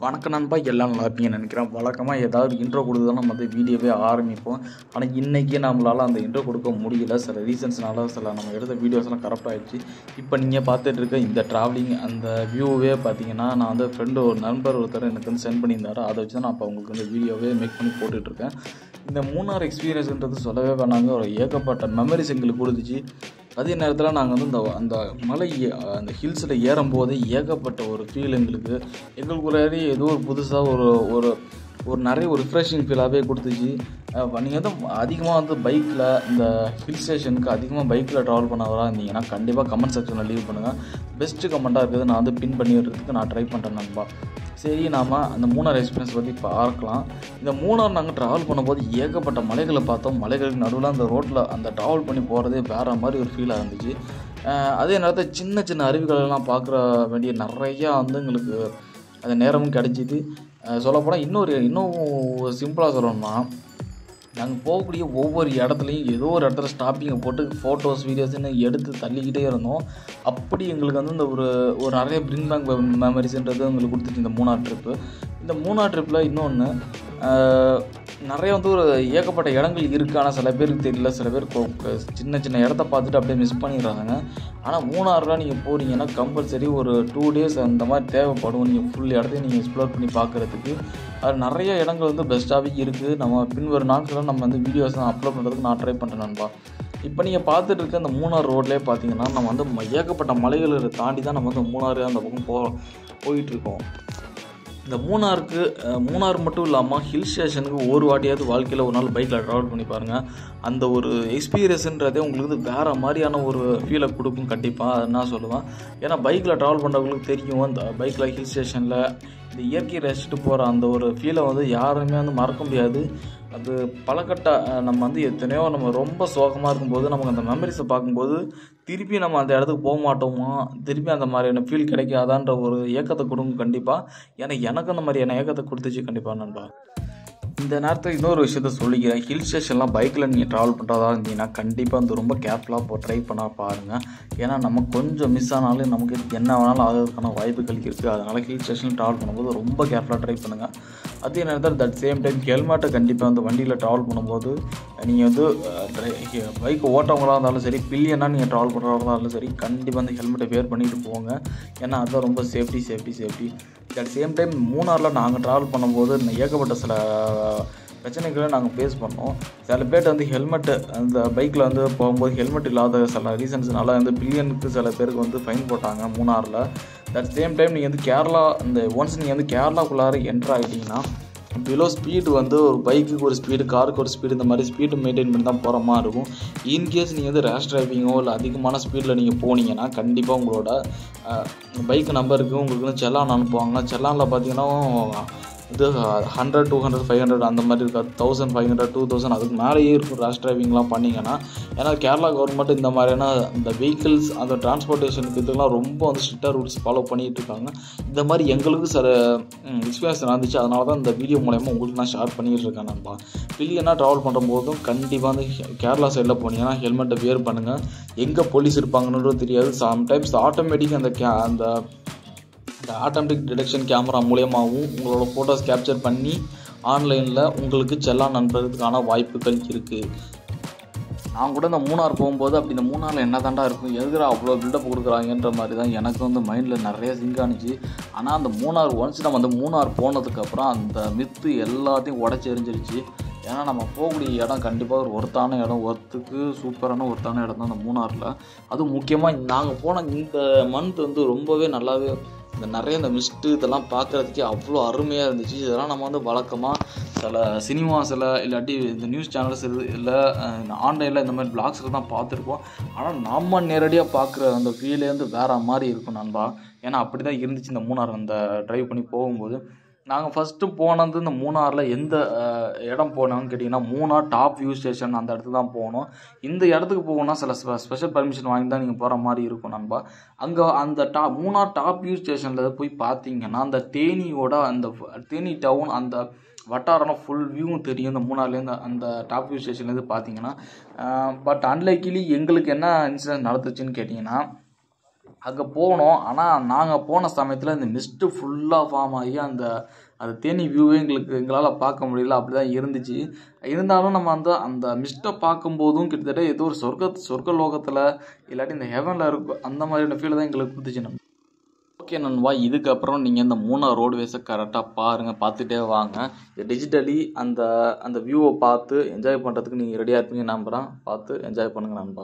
வணக்கம் நண்பா எல்லாம் நல்லா இருப்பீங்கன்னு நினைக்கிறேன் வழக்கமாக ஏதாவது இன்ட்ரோ கொடுத்து தான் நம்ம வந்து வீடியோவே ஆரம்பிப்போம் ஆனால் இன்றைக்கி நம்மளால் அந்த இன்ட்ரோ கொடுக்க முடியல சில ரீசன்ஸ்னால சில நம்ம எடுத்த வீடியோஸ்லாம் கரெக்ட் ஆகிடுச்சு இப்போ நீங்கள் பார்த்துட்டு இருக்க இந்த ட்ராவலிங் அந்த வியூவே பார்த்தீங்கன்னா நான் வந்து ஃப்ரெண்டு ஒரு நண்பர் ஒருத்தர் எனக்கு வந்து சென்ட் பண்ணியிருந்தாரு அதை வச்சு தான் நான் இப்போ உங்களுக்கு வந்து வீடியோவே மேக் பண்ணி போட்டுட்ருக்கேன் இந்த மூணார் எக்ஸ்பீரியன்ஸ்ன்றது சொல்லவே வேணாங்க ஒரு ஏகப்பட்ட மெமரிஸ் எங்களுக்கு கொடுத்துச்சு அதே நேரத்தில் நாங்கள் வந்து இந்த அந்த மலை ஏ- அந்த ஹில்ஸில் ஏறும்போது ஏகப்பட்ட ஒரு ஃபீல் எங்களுக்கு எங்களுக்குள்ளாரி ஏதோ ஒரு புதுசாக ஒரு ஒரு ஒரு நிறைய ஒரு ரிஃப்ரெஷிங் ஃபீலாகவே கொடுத்துச்சு நீங்கள் வந்து அதிகமாக வந்து பைக்கில் இந்த ஹில் ஸ்டேஷனுக்கு அதிகமாக பைக்கில் ட்ராவல் பண்ணவராக இருந்தீங்கன்னா கண்டிப்பாக கமெண்ட் செக்ஷனில் லீவ் பண்ணுங்கள் பெஸ்ட்டு கமெண்ட்டாக இருக்குது நான் வந்து பின் பண்ணி விடுறதுக்கு நான் ட்ரை பண்ணுறேன் நண்பா சரி நாம் அந்த மூணார் எக்ஸ்பீரியன்ஸ் பற்றி பார்க்கலாம் இந்த மூணார் நாங்கள் ட்ராவல் பண்ணும்போது ஏகப்பட்ட மலைகளை பார்த்தோம் மலைகளுக்கு நடுவில் அந்த ரோட்டில் அந்த ட்ராவல் பண்ணி போகிறதே வேறு மாதிரி ஒரு ஃபீலாக இருந்துச்சு அஹ் அதே நேரத்தில் சின்ன சின்ன அருவிகளெல்லாம் பார்க்குற வேண்டிய நிறையா வந்து எங்களுக்கு அந்த நேரமும் கிடைச்சிது சொல்லப்போனால் இன்னொரு இன்னும் சிம்பிளாக சொல்லணும்னா நாங்கள் போகக்கூடிய ஒவ்வொரு இடத்துலையும் ஏதோ ஒரு இடத்துல ஸ்டாப்பிங்கை போட்டு ஃபோட்டோஸ் வீடியோஸ்னு எடுத்து தள்ளிக்கிட்டே இருந்தோம் அப்படி எங்களுக்கு வந்து இந்த ஒரு ஒரு நிறைய பிரிங் பேக் மெமரிஸ்ன்றது எங்களுக்கு கொடுத்துச்சு இந்த மூணார் ட்ரிப்பு இந்த மூணார் ட்ரிப்பில் இன்னொன்று நிறைய வந்து ஒரு ஏகப்பட்ட இடங்கள் இருக்குது ஆனால் சில பேருக்கு தெரியல சில பேர் கொ- கொ- சின்ன சின்ன இடத்த பார்த்துட்டு அப்படியே மிஸ் பண்ணிடுறாங்க ஆனால் மூணாறுலாம் நீங்கள் போகிறீங்கன்னா கம்பல்சரி ஒரு டூ டேஸ் அந்த மாதிரி தேவைப்படும் நீங்கள் ஃபுல் இடத்தையும் நீங்கள் எக்ஸ்ப்ளோர் பண்ணி பார்க்குறதுக்கு அது நிறைய இடங்கள் வந்து பெஸ்ட்டாகவே இருக்குது நம்ம பின்வரும் நாட்களில் நம்ம வந்து வீடியோஸ் நான் அப்லோட் பண்ணுறதுக்கு நான் ட்ரை பண்ணுறேன் நண்பா இப்போ நீங்கள் பார்த்துட்டு இருக்க இந்த மூணார் ரோட்லேயே பார்த்தீங்கன்னா நம்ம வந்து ம- ஏகப்பட்ட மலைகளை தாண்டி தான் நம்ம வந்து மூணாறு அந்த பக்கம் போ போயிட்டுருக்கோம் இந்த மூணாருக்கு அஹ், மூணார் மட்டும் இல்லாமல் ஹில் ஸ்டேஷனுக்கு ஒரு வாட்டியாவது வாழ்க்கையில் ஒரு நாள் பைக்கில் ட்ராவல் பண்ணி பாருங்கள் அந்த ஒரு எக்ஸ்பீரியன்ஸுன்றதே உங்களுக்கு வந்து வேறு மாதிரியான ஒரு ஃபீலை கொடுக்கும் கண்டிப்பாக அது நான் சொல்லுவேன் ஏன்னா பைக்கில் ட்ராவல் பண்ணுறவங்களுக்கு தெரியும் அந்த பைக்கில் ஹில் ஸ்டேஷனில் இந்த இயற்கையை ரசிச்சுட்டு போகிற அந்த ஒரு ஃபீலை வந்து யாருமே வந்து மறக்க முடியாது அது பலகட்ட அஹ், நம்ம வந்து எத்தனையோ நம்ம ரொம்ப சோகமாக இருக்கும்போது நமக்கு அந்த மெமரிஸை பார்க்கும்போது திருப்பி நம்ம அந்த இடத்துக்கு போக மாட்டோமா திருப்பி அந்த மாதிரியான ஃபீல் கிடைக்காதான்ற ஒரு ஏக்கத்தை கொடுங்க கண்டிப்பாக ஏன்னா எனக்கு அந்த மாதிரியான ஏக்கத்தை கொடுத்துச்சு கண்டிப்பாக நண்பா இந்த நேரத்தில் இன்னொரு விஷயத்த சொல்லிக்கிறேன் ஹில் ஸ்டேஷன்லாம் பைக்கில் நீங்கள் ட்ராவல் பண்ணுறதா இருந்தீங்கன்னா கண்டிப்பாக வந்து ரொம்ப கேர்ஃபுல்லாக போ ட்ரை பண்ண பாருங்கள் ஏன்னா நம்ம கொஞ்சம் மிஸ் ஆனாலும் நமக்கு என்ன வேணாலும் ஆகிறதுக்கான வாய்ப்புகள் இருக்குது அதனால் ஹில் ஸ்டேஷன் ட்ராவல் பண்ணும்போது ரொம்ப கேர்ஃபுல்லாக ட்ரை பண்ணுங்கள் அதே நேரத்தில் தட் சேம் டைம் ஹெல்மெட்டை கண்டிப்பாக வந்து வண்டியில் ட்ராவல் பண்ணும்போது நீங்கள் வந்து பைக் ஓட்டவங்களாக இருந்தாலும் சரி பில்லியனாக நீங்கள் ட்ராவல் பண்ணுறதா இருந்தாலும் சரி கண்டிப்பாக அந்த ஹெல்மெட்டை வேர் பண்ணிட்டு போங்க ஏன்னா அதுதான் ரொம்ப safety safety safety at same time மூணாரில் நாங்கள் ட்ராவல் பண்ணும்போது இன்னும் ஏகப்பட்ட சில பிரச்சனைகளை நாங்கள் ஃபேஸ் பண்ணோம் சில பேர்ட்ட வந்து ஹெல்மெட்டு அந்த பைக்கில் வந்து போகும்போது ஹெல்மெட் இல்லாத சில ரீசன்ஸ்னால வந்து பில்லியனுக்கு சில பேருக்கு வந்து ஃபைன் போட்டாங்க மூணாரில் அட் சேம் டைம் நீங்கள் வந்து கேரளா இந்த ஒன்ஸ் நீங்கள் வந்து கேரளாக்குள்ளார என்ட்ரு ஆகிட்டீங்கன்னா பிலோ ஸ்பீடு வந்து ஒரு பைக்குக்கு ஒரு ஸ்பீடு காருக்கு ஒரு ஸ்பீடு இந்த மாதிரி ஸ்பீடு மெயின்டைன் பண்ணி தான் போகிற மாதிரி இருக்கும் இன்கேஸ் நீங்கள் வந்து ரேஷ் டிரைவிங்கோ இல்லை அதிகமான ஸ்பீடில் நீங்கள் போனீங்கன்னா கண்டிப்பாக உங்களோட பைக் நம்பருக்கு உங்களுக்கு வந்து செல்லான் அனுப்புவாங்க செல்லானில் பார்த்தீங்கன்னா இது hundred two hundred five hundred அந்த மாதிரி இருக்காது thousand five hundred two thousand அதுக்கு மேலேயே இருக்கும் ரேஷ் டிரைவிங்லாம் பண்ணிங்கன்னா ஏன்னா கேரளா கவர்மெண்ட் இந்த மாதிரியான இந்த வெஹிக்கிள்ஸ் அந்த டிரான்ஸ்போர்ட்டேஷனுக்கு இதெல்லாம் ரொம்ப வந்து ஸ்ட்ரிக்டாக ரூல்ஸ் ஃபாலோ பண்ணிட்டு இருக்காங்க இந்த மாதிரி எங்களுக்கு சில எக்ஸ்பீரியன்ஸ் நடந்துச்சு அதனால தான் இந்த வீடியோ மூலயமா உங்களுக்கு நான் ஷேர் பண்ணிட்டு இருக்கேன் நண்பா பில்லியனாக ட்ராவல் பண்ணும்போதும் கண்டிப்பாக வந்து ஹெ- கேரளா சைடில் போனீங்கன்னா ஹெல்மெட்டை வியர் பண்ணுங்கள் எங்கே போலீஸ் இருப்பாங்கன்னு தெரியாது சம்டைம்ஸ் ஆட்டோமேட்டிக் அந்த கே அந்த இந்த ஆட்டோமேட்டிக் டிடெக்ஷன் கேமரா மூலியமாகவும் உங்களோட ஃபோட்டோஸ் கேப்சர் பண்ணி ஆன்லைனில் உங்களுக்கு செல்லான் அனுப்புறதுக்கான வாய்ப்புகள் இருக்குது நான் கூட இந்த மூணார் போகும்போது அப்படி இந்த மூணாரில் என்ன தாண்டா இருக்கும் எதுக்குடா அவ்வளோ பில்டப் கொடுக்குறாங்கன்ற மாதிரி தான் எனக்கு வந்து மைண்டில் நிறைய சிங்க் ஆனிச்சு ஆனால் அந்த மூணார் ஒன்ஸ் நம்ம அந்த மூணார் போனதுக்கப்புறம் அந்த மித்து எல்லாத்தையும் உடச்சி எரிஞ்சிருச்சு ஏன்னா நம்ம போகக்கூடிய இடம் கண்டிப்பாக ஒரு ஒர்த்தான இடம் ஒர்த்துக்கு சூப்பரான ஒர்த்தான இடம் தான் அந்த மூணாரில் அதுவும் முக்கியமாக நாங்கள் போன இந்த மந்த் வந்து ரொம்பவே நல்லாவே இந்த நிறைய இந்த மிஸ்ட்டு இதெல்லாம் பார்க்குறதுக்கே அவ்வளோ அருமையாக இருந்துச்சு இதெல்லாம் நம்ம வந்து வழக்கமாக சில சினிமாஸில் இல்லாட்டி இந்த நியூஸ் சேனல்ஸ் இல்லை ஆன்லைனில் இந்த மாதிரி பிளாக்ஸில் தான் பார்த்துருப்போம் ஆனால் நம்ம நேரடியாக பார்க்குற அந்த ஃபீலே வந்து வேறு மாதிரி இருக்கும் நண்பா ஏன்னா அப்படி தான் இருந்துச்சு இந்த மூணார் அந்த ட்ரைவ் பண்ணி போகும்போது நாங்கள் ஃபஸ்ட்டு போனது இந்த மூணாரில் எந்த அஹ், இடம் போனோம்னு கேட்டிங்கன்னா மூணார் டாப் வியூ ஸ்டேஷன் அந்த இடத்துக்கு தான் போகணும் இந்த இடத்துக்கு போகணும்னா சில ஸ்பெஷல் பர்மிஷன் வாங்கி தான் நீங்கள் போகிற மாதிரி இருக்கும் நண்பா அங்கே அந்த டா மூணார் டாப் வியூ ஸ்டேஷனில் போய் பார்த்தீங்கன்னா அந்த தேனியோட அந்த ஃப- தேனி டவுன் அந்த வட்டாரம் ஃபுல் வியூவும் தெரியும் இந்த மூணார்லேருந்து அந்த டாப் வியூ ஸ்டேஷன்லேருந்து பார்த்தீங்கன்னா பட் அன்லைக்கிலி எங்களுக்கு என்ன இன்சிடென்ட் நடந்துச்சுன்னு கேட்டிங்கன்னா அங்கே போனோம் ஆனால் நாங்கள் போன சமயத்தில் இந்த மிஸ்ட்டு ஃபுல்லாக ஃபார்ம் ஆகி அந்த அந்த தேனி வியூவே எங்களுக்கு எங்களால் பார்க்க முடியல அப்படி தான் இருந்துச்சு இருந்தாலும் நம்ம அந்த அந்த மிஸ்ட்டை பார்க்கும்போதும் கிட்டத்தட்ட ஏதோ ஒரு சொர்க்க சொர்க்க லோகத்தில் இல்லாட்டி இந்த ஹெவனில் இருக்கும் அந்த மாதிரியான ஃபீல் தான் எங்களுக்கு கொடுத்துச்சு நம்ம ஓகே நண்பா இதுக்கப்புறம் நீங்கள் இந்த மூணார் ரோடுவேஸை கரெக்டாக பாருங்கள் பார்த்துட்டே வாங்க டிஜிட்டலி அந்த அந்த வியூவை பார்த்து என்ஜாய் பண்ணுறதுக்கு நீங்கள் ரெடியாக இருப்பீங்க நம்புகிறேன் பார்த்து என்ஜாய் பண்ணுங்கள் நண்பா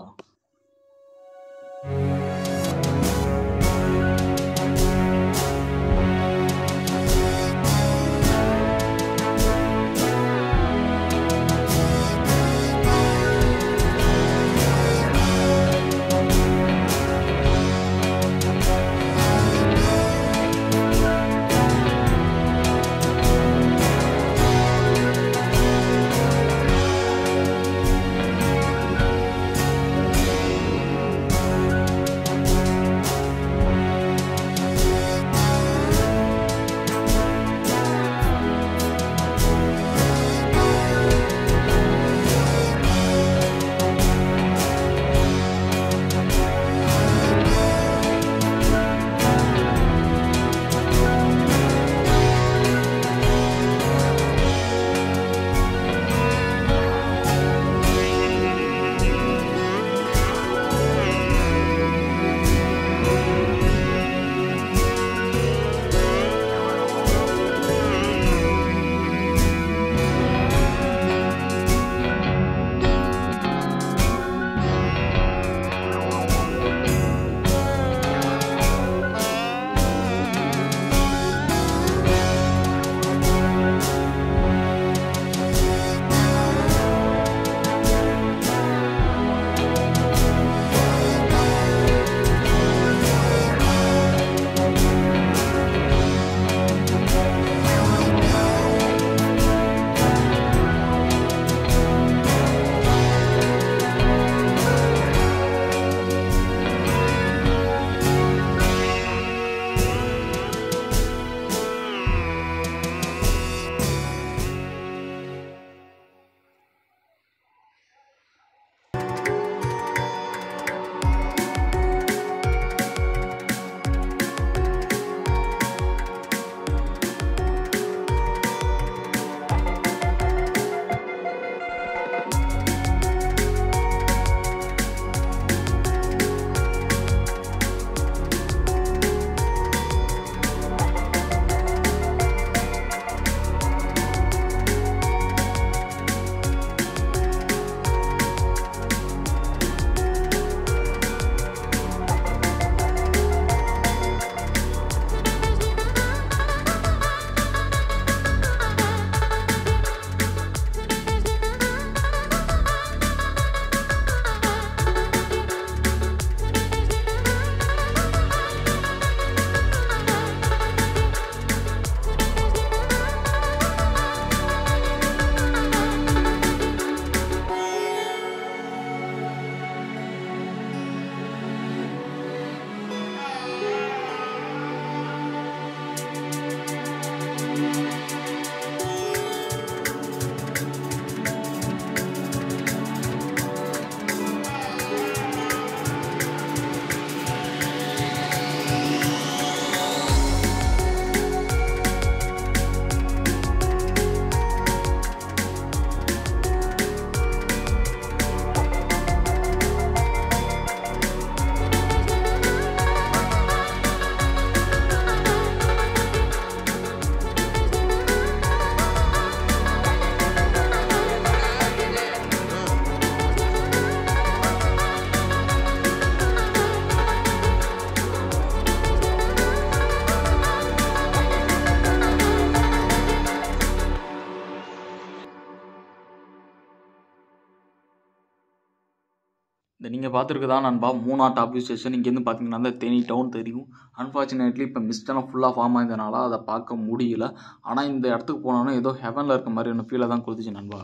இந்த நீங்கள் பார்த்துருக்குதான் நண்பா மூணார் டாப் வியூ ஸ்டேஷன் இங்கேருந்து பார்த்தீங்கன்னா தான் தேனி டவுன் தெரியும் அன்ஃபார்ச்சுனேட்லி இப்போ மிஸ்டெல்லாம் ஃபுல்லாக ஃபார்ம் ஆயிருந்தனால அதை பார்க்க முடியல ஆனால் இந்த இடத்துக்கு போனோன்னா ஏதோ ஹெவனில் இருக்க மாதிரி ஒன்று ஃபீலை தான் கொடுத்துச்சு நண்பா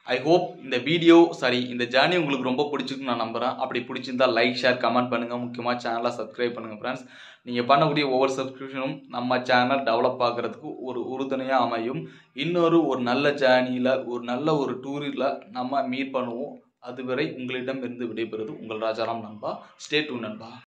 ஐ ஹோப் இந்த வீடியோ சாரி இந்த ஜேர்னி உங்களுக்கு ரொம்ப பிடிச்சிருக்குன்னு நான் நம்புகிறேன் அப்படி பிடிச்சிருந்தா லைக் ஷேர் கமெண்ட் பண்ணுங்கள் முக்கியமாக சேனலை சப்ஸ்கிரைப் பண்ணுங்கள் ஃப்ரெண்ட்ஸ் நீங்கள் பண்ணக்கூடிய ஒவ்வொரு சப்ஸ்கிரிப்ஷனும் நம்ம சேனல் டெவலப் ஆகிறதுக்கு ஒரு உறுதுணையாக அமையும் இன்னொரு ஒரு நல்ல ஜேர்னியில் ஒரு நல்ல ஒரு டூரில் நம்ம மீட் பண்ணுவோம் அதுவரை உங்களிடம் இருந்து விடைபெறுவது உங்கள் ராஜாராம் நண்பா ஸ்டே டூ நண்பா